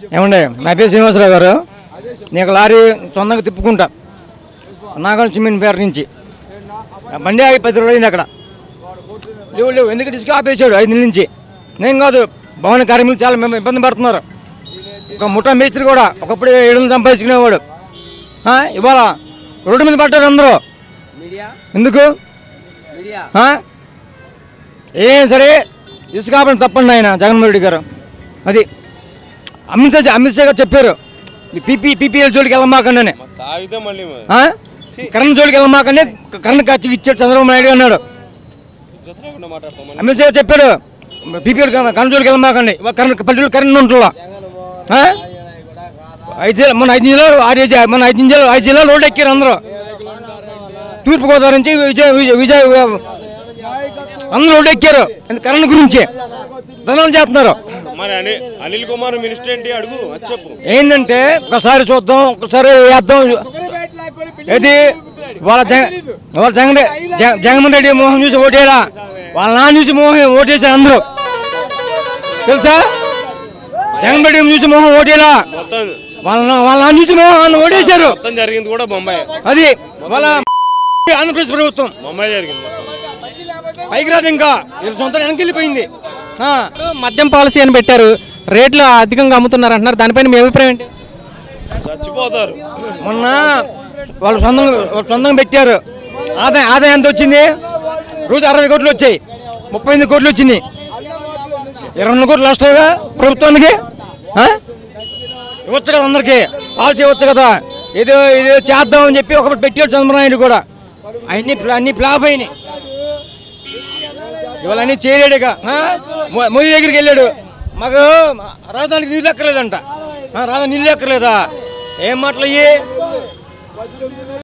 ఏమండి నా పేరు శ్రీనివాసరావు గారు నేను లారీ సొంతంగా తిప్పుకుంటా నాగం సిమెంట్ పేరు నుంచి ఆ బండి ఆగి పది రోజులు అయింది అక్కడ లేవు లేవు ఎందుకు డిస్క్ ఆపేసాడు ఐదు నెలల నుంచి నేను కాదు భవన కార్మికులు చాలా మేము ఇబ్బంది పడుతున్నారు ఒక ముఠా మేస్త్రి కూడా ఒకప్పుడు ఏడు వందలు సంపాదించుకునేవాడు ఆ, ఇవాళ రోడ్డు మీద పడ్డారు అందరూ ఎందుకు ఆ? ఏం సరే ఇసుక ఆపడం తప్పండి ఆయన జగన్మోహన్ రెడ్డి గారు అది అమిత్ షా అమిత్ షా గారు చెప్పారు ఈ పీపీ పీపీఎల్ జోలికి వెళ్ళమాకండి అని తాగితే మళ్ళీ మరి. ఆ? కరెంట్ జోలికి వెళ్ళమాకండి కరెంట్ ఖర్చు ఇచ్చాడు చంద్రబాబు నాయుడు అన్నాడు జత లేకుండా మాట్లాడతాం మళ్ళీ. అమిత్ షా గారు చెప్పాడు పీపీఎల్ కరెంట్ జోలికి వెళ్ళమాకండి ఇవాళ కరెంట్ పల్లెలు కరెంట్ ఉంటుందా ఆ? ఐదు జిల్లా మన ఐదు జిల్లాలు ఆరు జిల్లా- మన ఐదు జిల్లాలు ఐదు జిల్లాలు రోడ్డు ఎక్కారు అందరూ తూర్పుగోదావరి నుంచి విజయ విజయ విజయ అందరూ రోడ్డు ఎక్కారు ఎందుకు కరెంట్ గురించి ధనం చేస్తున్నారు మరి అనిల్ అనిల్ కుమార్ మినిస్టర్ ఏంటి అడుగు అది చెప్పు ఏంటంటే ఒకసారి చూద్దాం ఒకసారి వేద్దాం ఏది వాళ్ళ జగ వాళ్ళ జగన్ జగ- జగన్మోహన్ రెడ్డి మోహన్ చూసి ఓటేలా వాళ్ళ నాన్న చూసి మోహన్ ఓటేశారు అందరూ తెలుసా జగన్ రెడ్డి చూసి మోహన్ ఓటేలా మొత్తం వాళ్ళ నా- వాళ్ళ నాన్న చూసి మోహన్ ఓటేశారు మొత్తం జరిగింది కూడా బొంబాయి అది వాళ్ళ ఆంధ్రప్రదేశ్ ప్రభుత్వం బొంబాయి జరిగింది మొత్తం పైకి రాదు ఇంకా వీళ్ళ సొంత వెనక్కి వెళ్ళిపోయింది ఆ. మద్యం పాలసీ అని పెట్టారు రేట్లు అధికంగా అమ్ముతున్నారు అంటున్నారు దానిపైన మీ అభిప్రాయం ఏంటి చచ్చిపోతారు మొన్న వాళ్ళు సొంతంగా వాళ్ళు సొంతంగా పెట్టారు ఆదాయం ఆదాయం ఎంత వచ్చింది రోజు అరవై కోట్లు వచ్చాయి ముప్పై ఎనిమిది కోట్లు వచ్చింది ఇరవై రెండు కోట్లు నష్టంగా ప్రభుత్వానికి ఆ? ఇవ్వచ్చు కదా అందరికీ పాలసీ ఇవ్వచ్చు కదా ఏదో ఏదో చేద్దామని చెప్పి ఒకటి పెట్టాడు చంద్రబాబు నాయుడు కూడా అన్ని అన్ని ఫ్లాప్ అయినాయి ఇవాళ అన్ని చేయలేడు ఇక ఆ? మో- మోదీ దగ్గరికి వెళ్ళాడు మాకు రాజధానికి నీళ్ళు ఎక్కర్లేదంట ఆ, రాజధాని నీళ్ళు ఎక్కర్లేదా ఏం మాటలు అయ్యి